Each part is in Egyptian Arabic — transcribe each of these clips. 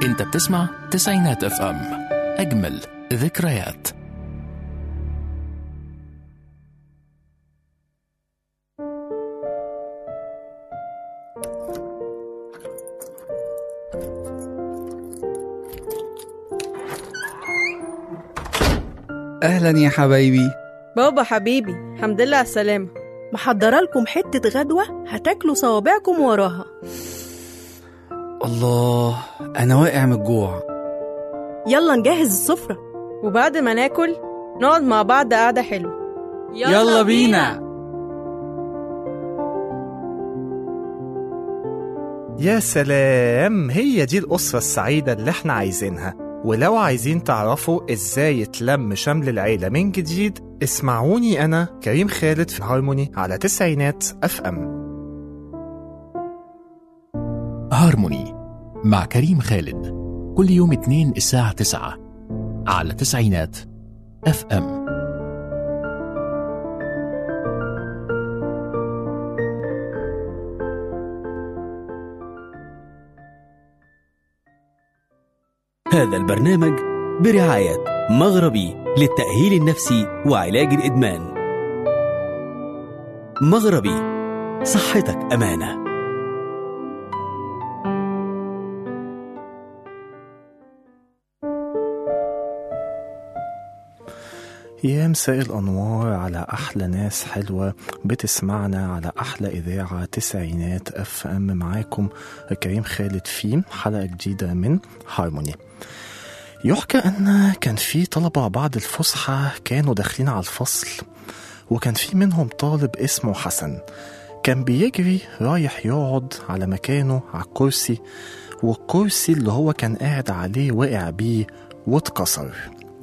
انت بتسمع تسعينات اف ام اجمل ذكريات أهلا يا حبايبي بابا حبيبي الحمد لله على السلامة محضرة لكم حتة غدوة هتاكلوا صوابعكم وراها الله أنا واقع من الجوع يلا نجهز السفرة وبعد ما ناكل نقعد مع بعض قعدة حلوة يلا بينا يا سلام هي دي الأسرة السعيدة اللي احنا عايزينها ولو عايزين تعرفوا ازاي يتلم شمل العيلة من جديد اسمعوني أنا كريم خالد في هارموني على تسعينات أف أم هارموني مع كريم خالد كل يوم اثنين الساعة تسعة على تسعينات اف ام هذا البرنامج برعاية مغربي للتأهيل النفسي وعلاج الإدمان. مغربي صحتك أمانة. يا مساء الأنوار على أحلى ناس حلوة بتسمعنا على أحلى إذاعة تسعينات أف أم معاكم كريم خالد في حلقة جديدة من هارموني يحكى أن كان في طلبة بعد الفسحة كانوا داخلين على الفصل وكان في منهم طالب اسمه حسن كان بيجري رايح يقعد على مكانه على الكرسي والكرسي اللي هو كان قاعد عليه وقع بيه واتكسر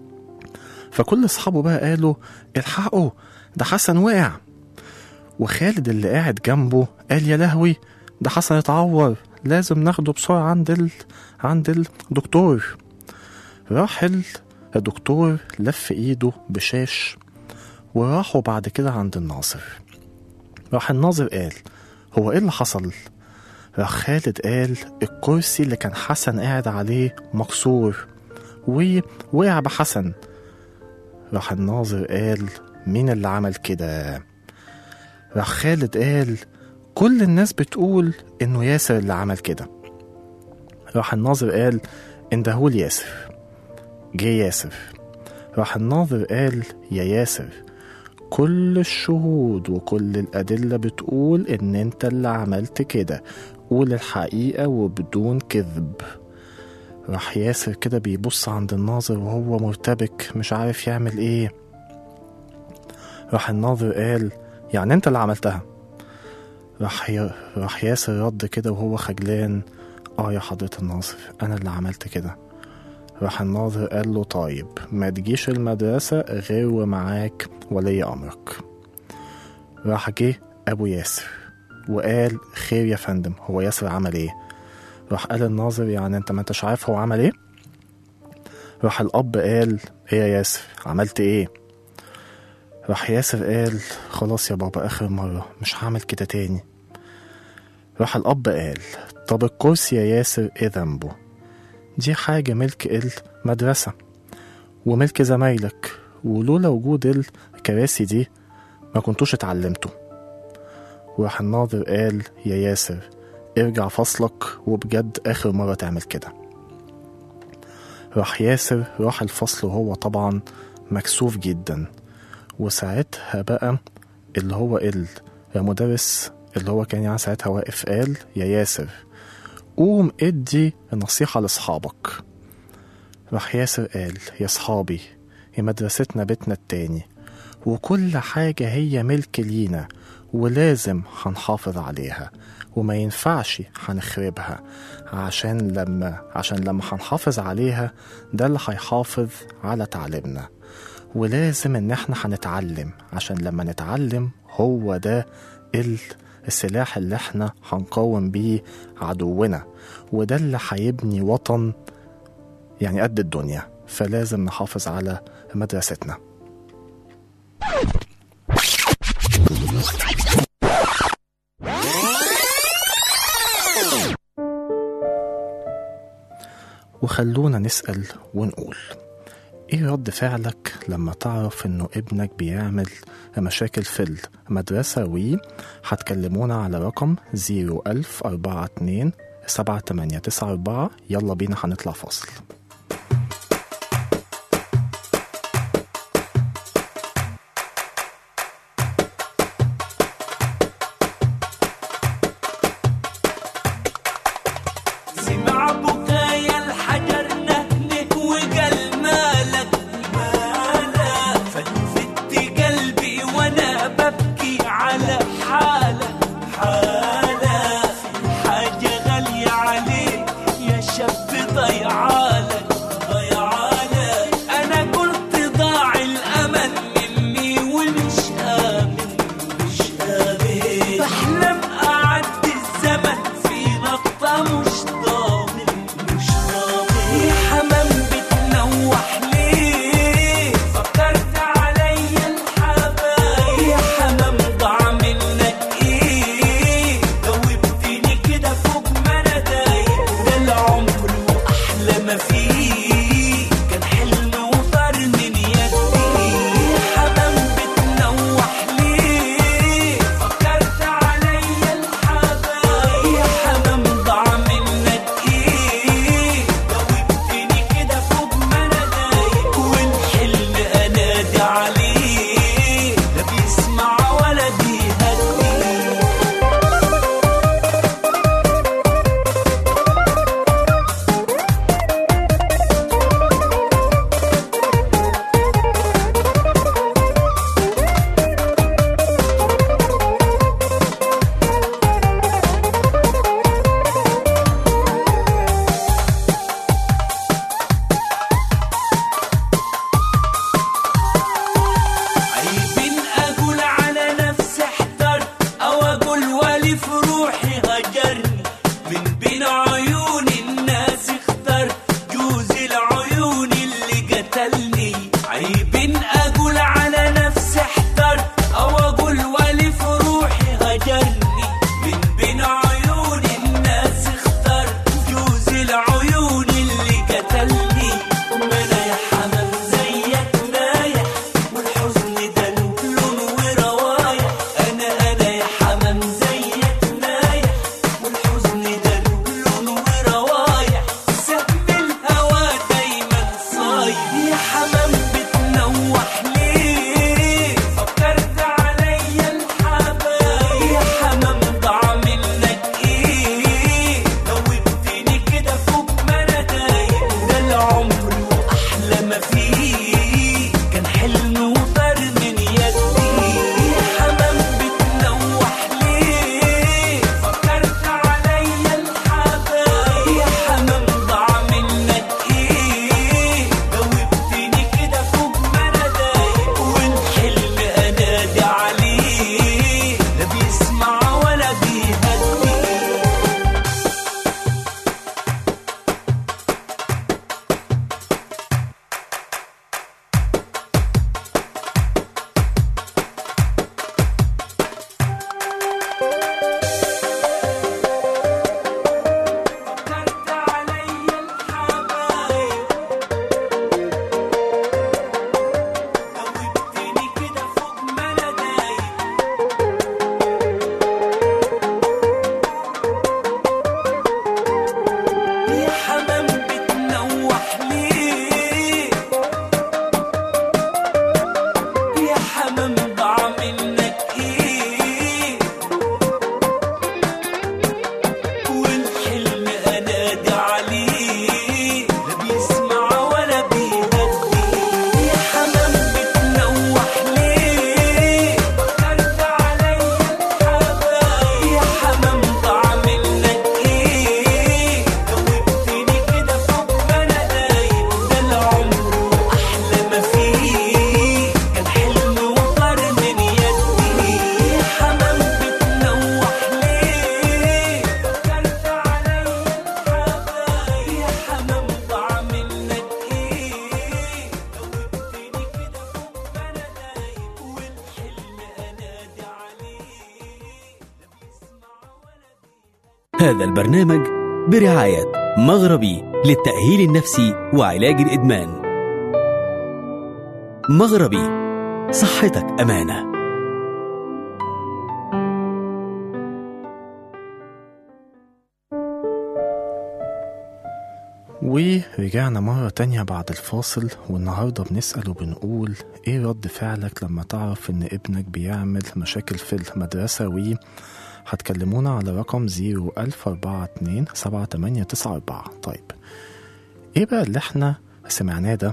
فكل اصحابه بقى قالوا الحقوا ده حسن وقع وخالد اللي قاعد جنبه قال يا لهوي ده حسن اتعور لازم ناخده بسرعة عند ال... عند الدكتور راح ال- الدكتور لف ايده بشاش وراحوا بعد كده عند الناظر راح الناظر قال هو ايه اللي حصل راح خالد قال الكرسي اللي كان حسن قاعد عليه مكسور ووقع بحسن راح الناظر قال مين اللي عمل كده راح خالد قال كل الناس بتقول انه ياسر اللي عمل كده راح الناظر قال اندهول ياسر جه ياسر راح الناظر قال يا ياسر كل الشهود وكل الأدلة بتقول إن أنت اللي عملت كده قول الحقيقة وبدون كذب راح ياسر كده بيبص عند الناظر وهو مرتبك مش عارف يعمل ايه راح الناظر قال يعني انت اللي عملتها راح ي... راح ياسر رد كده وهو خجلان اه يا حضرة الناظر انا اللي عملت كده راح الناظر قال له طيب ما تجيش المدرسة غير ومعاك ولي أمرك راح جه أبو ياسر وقال خير يا فندم هو ياسر عمل ايه راح قال الناظر يعني انت ما انتش عارف هو عمل ايه راح الاب قال ايه يا ياسر عملت ايه راح ياسر قال خلاص يا بابا اخر مرة مش هعمل كده تاني راح الاب قال طب الكرسي يا ياسر ايه ذنبه دي حاجة ملك المدرسة وملك زمايلك ولولا وجود الكراسي دي ما كنتوش اتعلمتوا وراح الناظر قال يا ياسر ارجع فصلك وبجد آخر مرة تعمل كده راح ياسر راح الفصل وهو طبعا مكسوف جدا وساعتها بقى اللي هو ال المدرس اللي هو كان يعني ساعتها واقف قال يا ياسر قوم ادي نصيحة لأصحابك راح ياسر قال يا صحابي هي مدرستنا بيتنا التاني وكل حاجة هي ملك لينا ولازم هنحافظ عليها وما ينفعش هنخربها عشان لما عشان لما هنحافظ عليها ده اللي هيحافظ على تعليمنا ولازم ان احنا هنتعلم عشان لما نتعلم هو ده ال السلاح اللي احنا هنقاوم بيه عدونا وده اللي هيبني وطن يعني قد الدنيا فلازم نحافظ على مدرستنا وخلونا نسأل ونقول ايه رد فعلك لما تعرف انه ابنك بيعمل مشاكل في المدرسة و هتكلمونا على رقم 01042 7894 يلا بينا هنطلع فاصل سمع بكايا الحجر نهنك وقال مالك مالك فتفت قلبي وانا ببكي على حالك حالك في حاجة غالية عليك يا شاب ضيعالك ضيعالك انا قلت ضاع الامل مني ومش امن مش امن بحلم اعدي الزمن في نقطة مش ضامن مش ضامن يا حمام بتنوح ليه فكرت عليا الحبايب يا حمام ضاع منك ايه دوبتني كده فوق ما انا دايب ده العمر واحلى ما فيه كان حلم وطار من يدي يا حمام بتنوح ليه فكرت عليا الحبايب يا حمام ضاع منك ايه دوبتني كده فوق ما انا دايب والحلم انادي عليه لا بيسمع ولا بيهدي عيب اقول على نفسي احترت او اقول والي في روحي هجرني من بين عيون الناس اخترت جوز العيون اللي قتلني عيب اقول على نفسي احترت او اقول والي في روحي هجرني من بين عيون الناس اخترت جوز العيون اللي قتلني ما انا يا حمام زيك نايح والحزن ده له لون وروايح انا انا يا حمام زيك نايح والحزن ده له لون وروايح سهم الهوى دايما صايد يا حمام بتنوح ليه فكرت عليا الحبايب يا حمام ضاع منك ايه دوبتني كده فوق ما انا دايب ده العمر واحلى ما فيه كان حلم وطار من يدي يا حمام بتنوح ليه فكرت عليا الحبايب يا حمام ضاع منك ايه دوبتني كده فوق ما انا دايب والحلم انادي عليه لا بيسمع ولا بيهدي فكرت عليا الحبايب دوبتني كده فوق ما انا دايب يا حمام بتنوح ليه يا حمام ضاع منك ايه والحلم انادي عليه لا بيسمع ولا بيهدي يا حمام بتنوح ليه فكرت عليا الحبايب يا حمام ضاع منك ايه دوبتني كده فوق ما انا دايب ده العمر واحلى ما فيه كان حلم وطار من يدي يا حمام بتنوح ليه فكرت عليا الحبايب يا حمام ضاع منك ايه دوبتني كده فوق ما انا دايب والحلم انادي عليه لا بيسمع ولا هذا البرنامج برعاية مغربي للتأهيل النفسي وعلاج الإدمان مغربي صحتك أمانة ورجعنا مرة تانية بعد الفاصل والنهاردة بنسأل وبنقول ايه رد فعلك لما تعرف ان ابنك بيعمل مشاكل في المدرسة و هتكلمونا على رقم 01042 7894 طيب ايه بقى اللي احنا سمعناه ده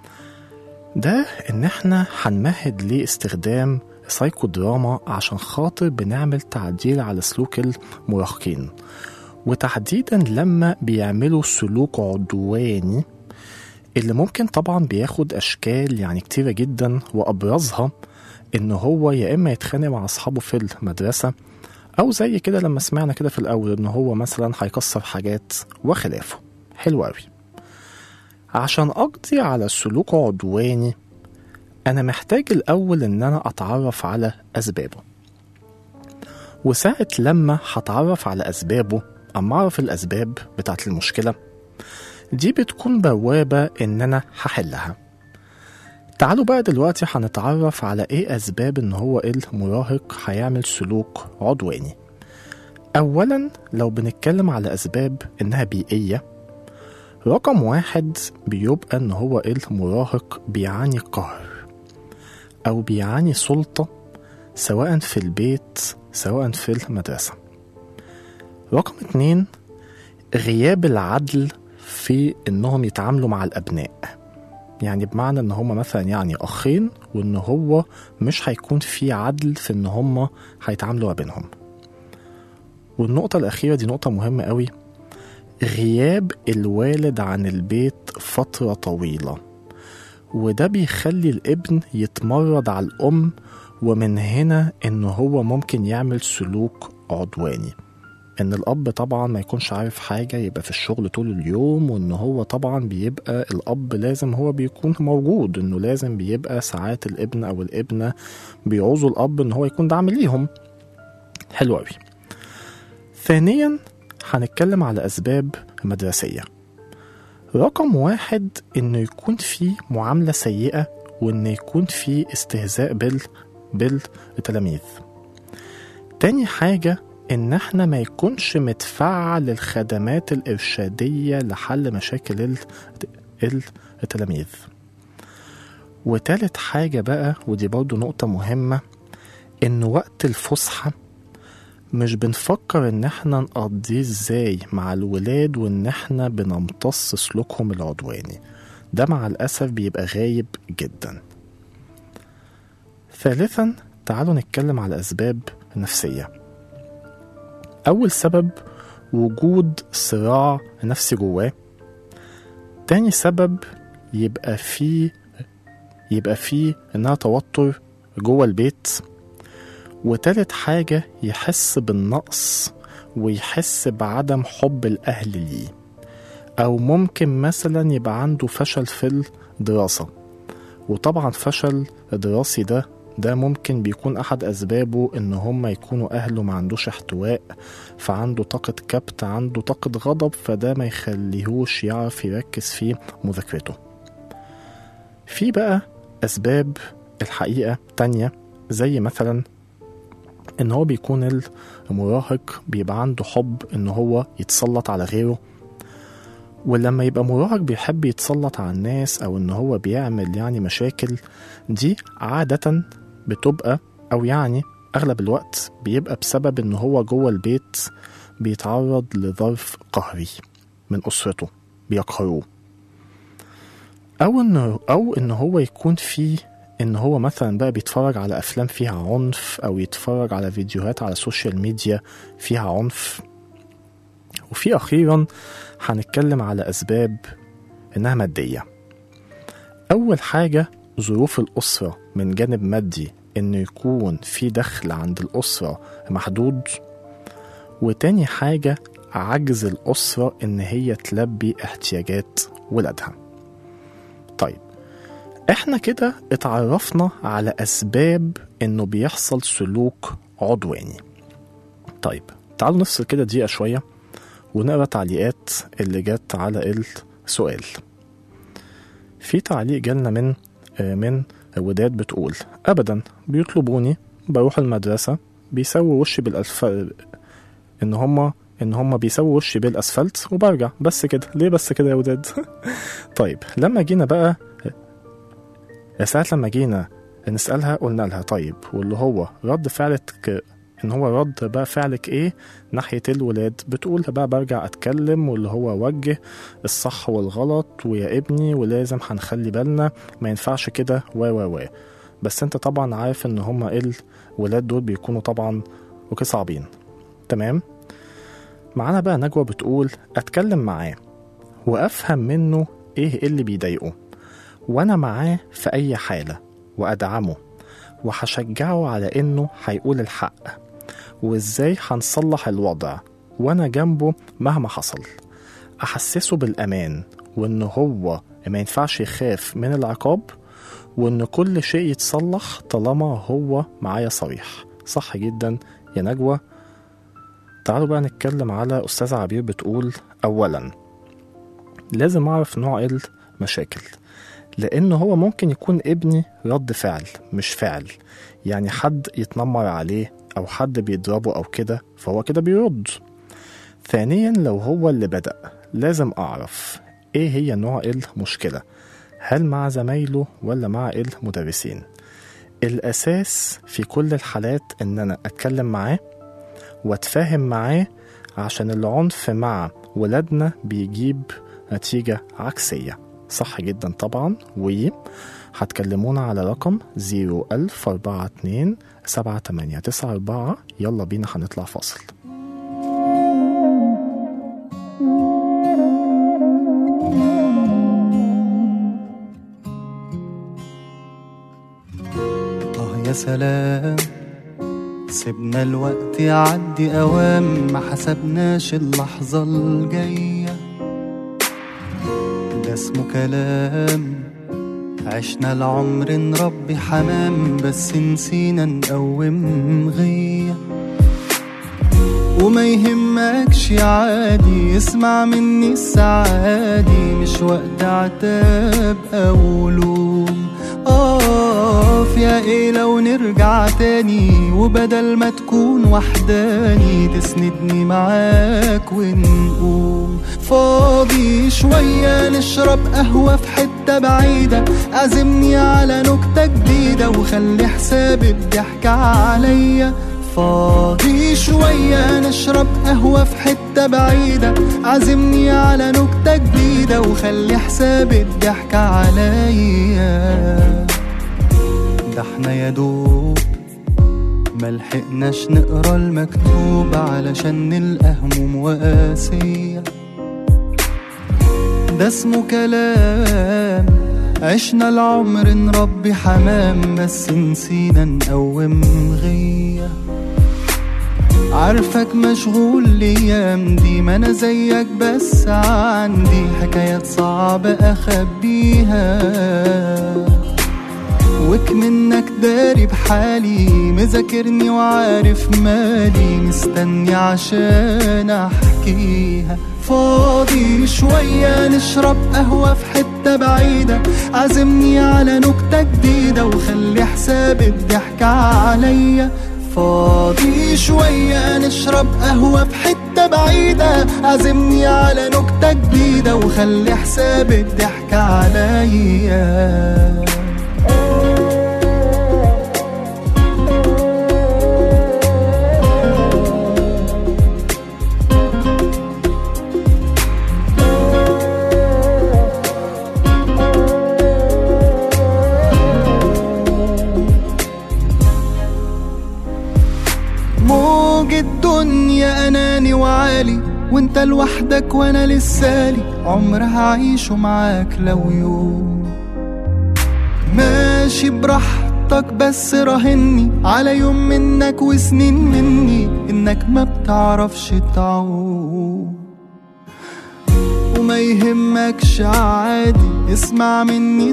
ده ان احنا هنمهد لاستخدام سايكو دراما عشان خاطر بنعمل تعديل على سلوك المراهقين وتحديدا لما بيعملوا سلوك عدواني اللي ممكن طبعا بياخد اشكال يعني كتيره جدا وابرزها ان هو يا اما يتخانق مع اصحابه في المدرسه او زي كده لما سمعنا كده في الاول ان هو مثلا هيكسر حاجات وخلافه حلو قوي عشان اقضي على سلوك عدواني انا محتاج الاول ان انا اتعرف على اسبابه وساعة لما هتعرف على أسبابه أما أعرف الأسباب بتاعت المشكلة دي بتكون بوابة إن أنا هحلها تعالوا بقى دلوقتي هنتعرف على إيه أسباب إن هو المراهق هيعمل سلوك عدواني أولا لو بنتكلم على أسباب إنها بيئية رقم واحد بيبقى إن هو المراهق بيعاني قهر أو بيعاني سلطة سواء في البيت سواء في المدرسة رقم اتنين غياب العدل في انهم يتعاملوا مع الابناء يعني بمعنى ان هما مثلا يعني اخين وان هو مش هيكون في عدل في ان هما هيتعاملوا ما بينهم والنقطة الأخيرة دي نقطة مهمة قوي غياب الوالد عن البيت فترة طويلة وده بيخلي الابن يتمرد على الأم ومن هنا إن هو ممكن يعمل سلوك عدواني إن الأب طبعا ما يكونش عارف حاجة يبقى في الشغل طول اليوم وإن هو طبعا بيبقى الأب لازم هو بيكون موجود إنه لازم بيبقى ساعات الابن أو الابنة بيعوزوا الأب إن هو يكون دعم ليهم حلو أوي ثانيا هنتكلم على أسباب مدرسية رقم واحد إنه يكون في معاملة سيئة وإن يكون في استهزاء بال بالتلاميذ تاني حاجة إن إحنا ما يكونش متفعل الخدمات الإرشادية لحل مشاكل ال- ال- التلاميذ وتالت حاجة بقى ودي برضو نقطة مهمة إن وقت الفسحة مش بنفكر إن إحنا نقضيه إزاي مع الولاد وإن إحنا بنمتص سلوكهم العدواني ده مع الأسف بيبقى غايب جدا ثالثا تعالوا نتكلم على أسباب نفسية أول سبب وجود صراع نفسي جواه تاني سبب يبقى فيه يبقى فيه إنها توتر جوه البيت وتالت حاجة يحس بالنقص ويحس بعدم حب الأهل ليه أو ممكن مثلا يبقى عنده فشل في الدراسة وطبعا فشل دراسي ده ده ممكن بيكون أحد أسبابه إن هما يكونوا أهله ما عندوش احتواء فعنده طاقة كبت عنده طاقة غضب فده ما يخليهوش يعرف يركز في مذاكرته في بقى أسباب الحقيقة تانية زي مثلا إن هو بيكون المراهق بيبقى عنده حب إن هو يتسلط على غيره ولما يبقى مراهق بيحب يتسلط على الناس او ان هو بيعمل يعني مشاكل دي عادة بتبقى او يعني اغلب الوقت بيبقى بسبب ان هو جوه البيت بيتعرض لظرف قهري من اسرته بيقهروه او ان او ان هو يكون فيه ان هو مثلا بقى بيتفرج على افلام فيها عنف او يتفرج على فيديوهات على السوشيال ميديا فيها عنف وفي اخيرا هنتكلم على أسباب إنها مادية أول حاجة ظروف الأسرة من جانب مادي إنه يكون في دخل عند الأسرة محدود وتاني حاجة عجز الأسرة إن هي تلبي احتياجات ولادها طيب إحنا كده اتعرفنا على أسباب إنه بيحصل سلوك عدواني طيب تعالوا نفصل كده دقيقة شوية ونقرا تعليقات اللي جت على السؤال في تعليق جالنا من آه، من وداد بتقول ابدا بيطلبوني بروح المدرسه بيسووا وشي بالأسف ان هما ان هما بيسووا وشي بالاسفلت وبرجع بس كده ليه بس كده يا وداد طيب لما جينا بقى ساعات لما جينا نسألها قلنا لها طيب واللي هو رد فعلك ان هو رد بقى فعلك ايه ناحية الولاد بتقول بقى برجع اتكلم واللي هو وجه الصح والغلط ويا ابني ولازم هنخلي بالنا ما ينفعش كده و و و بس انت طبعا عارف ان هما الولاد دول بيكونوا طبعا اوكي صعبين تمام معانا بقى نجوى بتقول اتكلم معاه وافهم منه ايه اللي بيضايقه وانا معاه في اي حاله وادعمه وهشجعه على انه هيقول الحق وازاي هنصلح الوضع وانا جنبه مهما حصل احسسه بالامان وان هو ما ينفعش يخاف من العقاب وان كل شيء يتصلح طالما هو معايا صريح صح جدا يا نجوى تعالوا بقى نتكلم على أستاذة عبير بتقول أولا لازم أعرف نوع المشاكل لأن هو ممكن يكون ابني رد فعل مش فعل يعني حد يتنمر عليه أو حد بيضربه أو كده فهو كده بيرد ثانيا لو هو اللي بدأ لازم أعرف إيه هي نوع المشكلة هل مع زمايله ولا مع المدرسين الأساس في كل الحالات إن أنا أتكلم معاه واتفاهم معاه عشان العنف مع ولادنا بيجيب نتيجة عكسية صح جدا طبعا و هتكلمونا على رقم 01042 7894 يلا بينا هنطلع فاصل آه يا سلام سيبنا الوقت يعدي أوام ما حسبناش اللحظة الجاية ده اسمه كلام عشنا العمر نربي حمام بس نسينا نقوم غيه وما يهمكش عادي اسمع مني السعادي مش وقت عتاب او لوم اقف يا ايه لو نرجع تاني وبدل ما تكون وحداني تسندني معاك ونقوم فاضي شوية نشرب قهوة في حتة بعيدة عزمني على نكتة جديدة وخلي حساب الضحك عليا فاضي شوية نشرب قهوة في حتة بعيدة عزمني على نكتة جديدة وخلي حساب الضحك عليا ده احنا يا دوب ملحقناش نقرا المكتوب علشان نلقى هموم وقاسية ده اسمه كلام عشنا العمر نربي حمام بس نسينا نقوم غيه عارفك مشغول الايام دي ما انا زيك بس عندي حكايات صعبة اخبيها وك منك داري بحالي مذاكرني وعارف مالي مستني عشان احكيها فاضي شوية نشرب قهوة في حتة بعيدة عزمني على نكتة جديدة وخلي حساب الضحك عليا فاضي شوية نشرب قهوة في حتة بعيدة عزمني على نكتة جديدة وخلي حساب الضحك عليا موج الدنيا اناني وعالي وانت لوحدك وانا لسالي عمر هعيشه معاك لو يوم ماشي براحتك بس راهني على يوم منك وسنين مني انك ما بتعرفش تعوم وما يهمكش عادي اسمع مني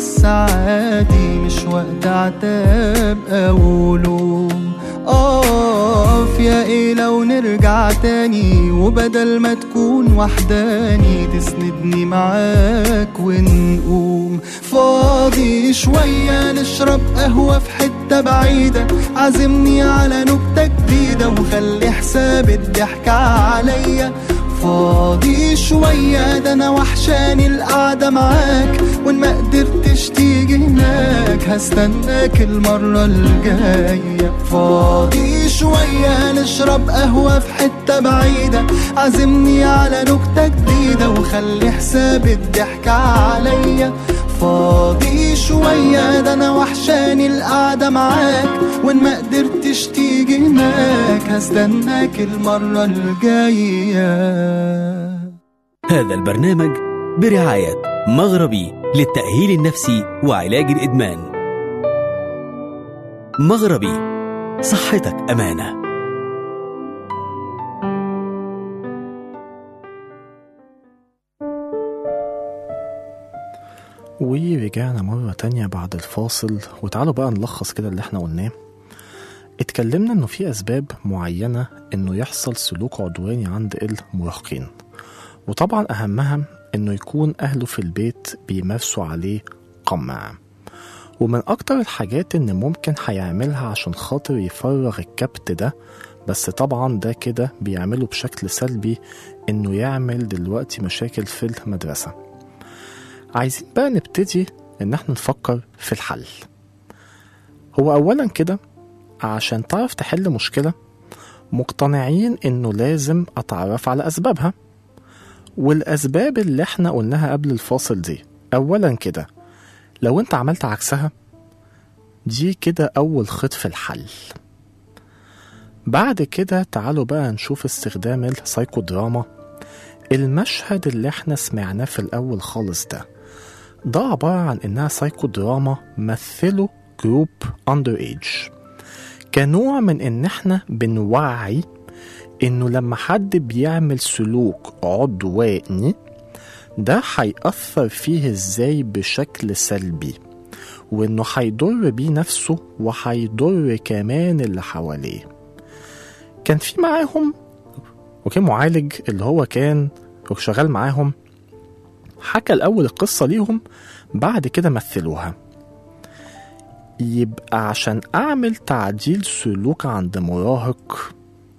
السعادي مش وقت عتاب او لوم اقف شوف يا ايه لو نرجع تاني وبدل ما تكون وحداني تسندني معاك ونقوم فاضي شوية نشرب قهوة في حتة بعيدة عزمني على نكتة جديدة وخلي حساب الضحكة عليا فاضي شوية ده أنا وحشاني القعدة معاك وإن ما قدرتش تيجي هناك هستناك المرة الجاية فاضي شوية نشرب قهوة في حتة بعيدة عزمني على نكتة جديدة وخلي حساب الضحكة عليا فاضي شوية ده أنا وحشاني القعدة معاك وإن ما قدرتش تيجي هناك هستناك المرة الجاية هذا البرنامج برعاية مغربي للتأهيل النفسي وعلاج الإدمان مغربي صحتك أمانة ورجعنا مرة تانية بعد الفاصل وتعالوا بقى نلخص كده اللي احنا قلناه اتكلمنا انه في اسباب معينة انه يحصل سلوك عدواني عند المراهقين وطبعا اهمها انه يكون اهله في البيت بيمارسوا عليه قمع ومن اكتر الحاجات ان ممكن هيعملها عشان خاطر يفرغ الكبت ده بس طبعا ده كده بيعمله بشكل سلبي انه يعمل دلوقتي مشاكل في المدرسه عايزين بقى نبتدي ان احنا نفكر في الحل هو اولا كده عشان تعرف تحل مشكلة مقتنعين انه لازم اتعرف على اسبابها والاسباب اللي احنا قلناها قبل الفاصل دي اولا كده لو انت عملت عكسها دي كده اول خط في الحل بعد كده تعالوا بقى نشوف استخدام السايكو دراما المشهد اللي احنا سمعناه في الاول خالص ده ده عبارة عن إنها سايكو دراما مثلوا جروب أندر ايج كنوع من إن إحنا بنوعي إنه لما حد بيعمل سلوك عدواني ده هيأثر فيه إزاي بشكل سلبي وإنه هيضر بيه نفسه وهيضر كمان اللي حواليه كان في معاهم وكان معالج اللي هو كان شغال معاهم حكى الأول القصة ليهم بعد كده مثلوها يبقى عشان أعمل تعديل سلوك عند مراهق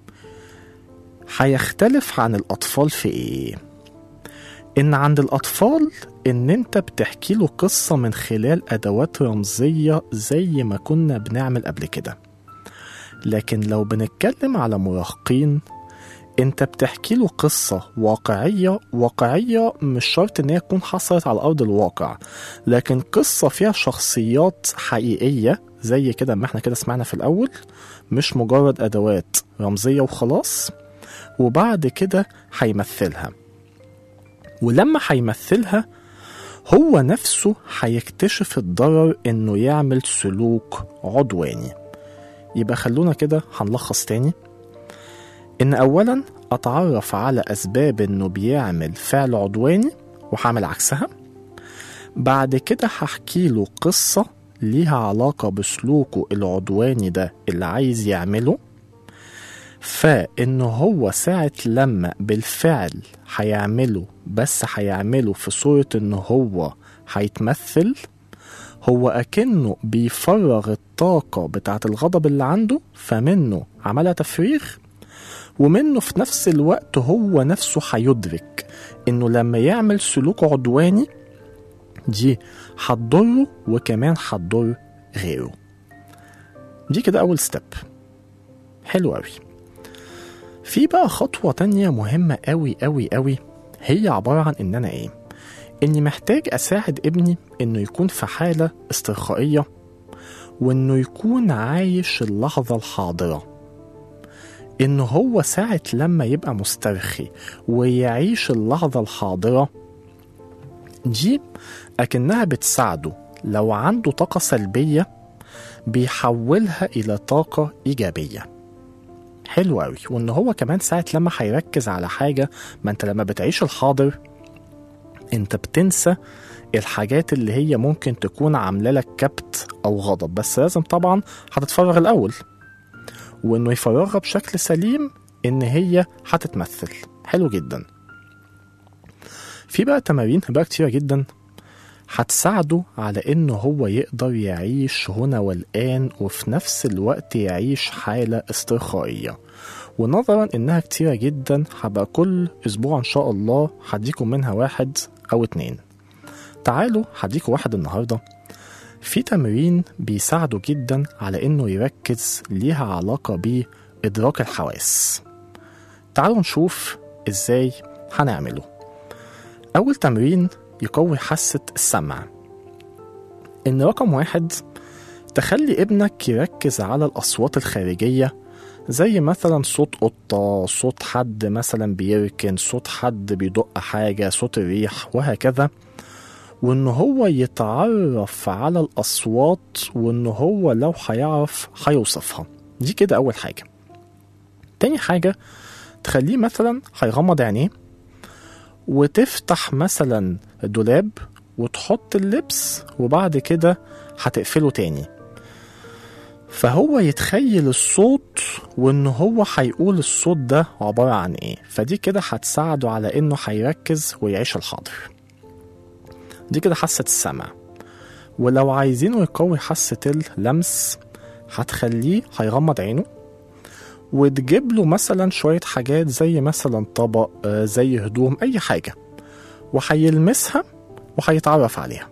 هيختلف عن الأطفال في إيه؟ إن عند الأطفال إن أنت بتحكي له قصة من خلال أدوات رمزية زي ما كنا بنعمل قبل كده لكن لو بنتكلم على مراهقين انت بتحكي له قصة واقعية واقعية مش شرط ان هي تكون حصلت على ارض الواقع لكن قصة فيها شخصيات حقيقية زي كده ما احنا كده سمعنا في الاول مش مجرد ادوات رمزية وخلاص وبعد كده هيمثلها ولما هيمثلها هو نفسه هيكتشف الضرر انه يعمل سلوك عدواني يبقى خلونا كده هنلخص تاني إن أولا أتعرف على أسباب إنه بيعمل فعل عدواني وهعمل عكسها بعد كده هحكي له قصة ليها علاقة بسلوكه العدواني ده اللي عايز يعمله فإنه هو ساعة لما بالفعل هيعمله بس هيعمله في صورة إنه هو هيتمثل هو أكنه بيفرغ الطاقة بتاعة الغضب اللي عنده فمنه عملها تفريغ ومنه في نفس الوقت هو نفسه هيدرك انه لما يعمل سلوك عدواني دي هتضره وكمان هتضر غيره دي كده اول ستيب حلو قوي في بقى خطوة تانية مهمة قوي قوي قوي هي عبارة عن ان انا ايه اني محتاج اساعد ابني انه يكون في حالة استرخائية وانه يكون عايش اللحظة الحاضرة إن هو ساعة لما يبقى مسترخي ويعيش اللحظة الحاضرة دي أكنها بتساعده لو عنده طاقة سلبية بيحولها إلى طاقة إيجابية حلو أوي وإن هو كمان ساعة لما هيركز على حاجة ما أنت لما بتعيش الحاضر أنت بتنسى الحاجات اللي هي ممكن تكون عاملة لك كبت أو غضب بس لازم طبعا هتتفرغ الأول وانه يفرغها بشكل سليم ان هي هتتمثل حلو جدا في بقى تمارين بقى كتيرة جدا هتساعده على انه هو يقدر يعيش هنا والآن وفي نفس الوقت يعيش حالة استرخائية ونظرا انها كتيرة جدا هبقى كل اسبوع ان شاء الله هديكم منها واحد او اتنين تعالوا هديكم واحد النهاردة في تمرين بيساعده جدا على انه يركز ليها علاقة بإدراك الحواس تعالوا نشوف ازاي هنعمله أول تمرين يقوي حاسة السمع إن رقم واحد تخلي ابنك يركز على الأصوات الخارجية زي مثلا صوت قطة صوت حد مثلا بيركن صوت حد بيدق حاجة صوت الريح وهكذا وإن هو يتعرف على الأصوات وإن هو لو هيعرف هيوصفها دي كده أول حاجة تاني حاجة تخليه مثلا هيغمض عينيه وتفتح مثلا الدولاب وتحط اللبس وبعد كده هتقفله تاني فهو يتخيل الصوت وان هو هيقول الصوت ده عبارة عن ايه فدي كده هتساعده على انه هيركز ويعيش الحاضر دي كده حاسة السمع ولو عايزينه يقوي حاسة اللمس هتخليه هيغمض عينه وتجيب له مثلا شوية حاجات زي مثلا طبق آه، زي هدوم أي حاجة وهيلمسها وهيتعرف عليها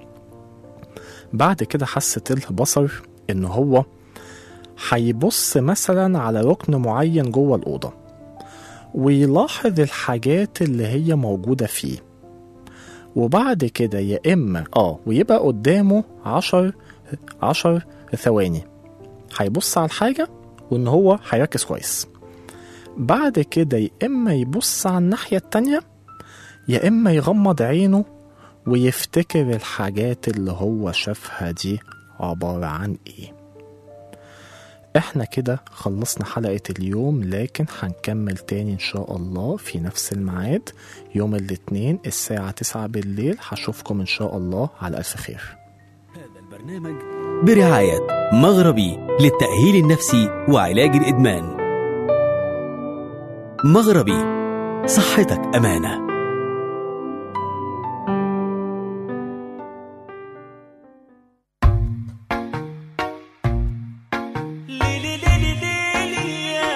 بعد كده حاسة البصر إن هو هيبص مثلا على ركن معين جوه الأوضة ويلاحظ الحاجات اللي هي موجودة فيه وبعد كده يا إما آه ويبقى قدامه عشر عشر ثواني هيبص على الحاجة وإن هو هيركز كويس بعد كده يا إما يبص على الناحية التانية يا إما يغمض عينه ويفتكر الحاجات اللي هو شافها دي عبارة عن إيه احنا كده خلصنا حلقة اليوم لكن هنكمل تاني ان شاء الله في نفس الميعاد يوم الاثنين الساعة 9 بالليل هشوفكم ان شاء الله على ألف خير هذا البرنامج برعاية مغربي للتأهيل النفسي وعلاج الإدمان مغربي صحتك أمانة ليلي ليلي ليلي يا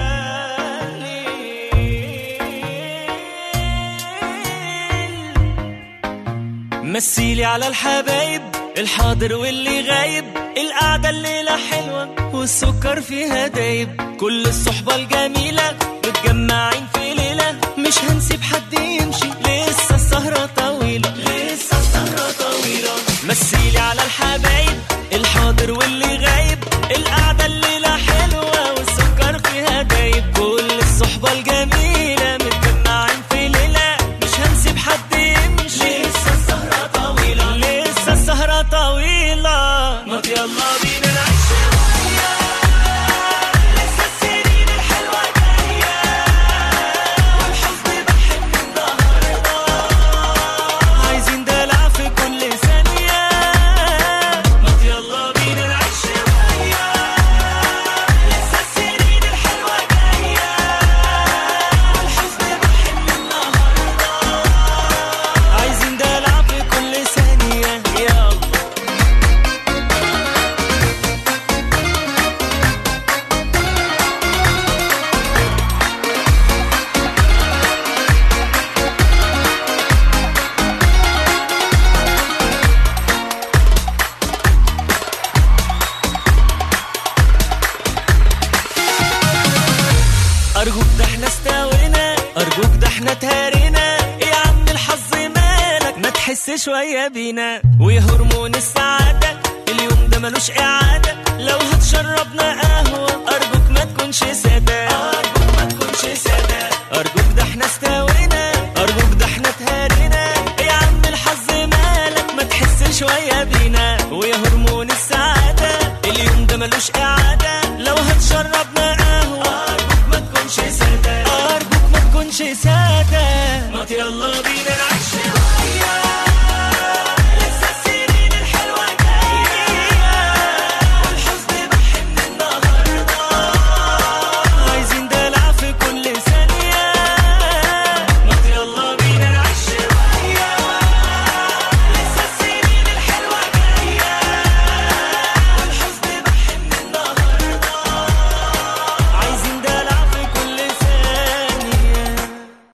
ليل. مثيلي على الحبايب الحاضر واللي غايب القعدة الليلة حلوة والسكر فيها دايب كل الصحبة الجميلة متجمعين في ليلة مش هنسيب حد يمشي لسه السهرة طويلة لسه السهرة طويلة مثيلي على الحبايب الحاضر واللي غايب القعدة الليلة حلوة والسكر فيها دايب كل الصحبة الجميلة متجمعين في ليلة مش هنسيب حد يمشي لسه السهرة طويلة لسه السهرة طويلة ما يلا بينا نعيش شوية لسه السنين الحلوة جاية والحزن بحن النهاردة عايزين دلع في كل ثانية ما يلا بينا نعيش شوية لسه السنين الحلوة جاية والحزن بحن النهاردة عايزين دلع في كل ثانية يلا أرجوك ده احنا استوينا أرجوك ده احنا تهرينا إيه يا عم الحظ مالك ما تحس شوية بينا ويا هرمون السعادة اليوم ده ملوش إعادة لو هتشربنا قهوة أرجوك ما تكونش سادة أرجوك ما تكونش سادة أرجوك ده احنا استوينا أرجوك ده احنا تهرينا إيه يا عم الحظ مالك ما تحس شوية بينا ويا هرمون السعادة اليوم ده ملوش إعادة لو هتشربنا قهوة أرجوك ما تكونش سادة أرجوك ما تكونش سادة ما يلا بينا نعيش شوية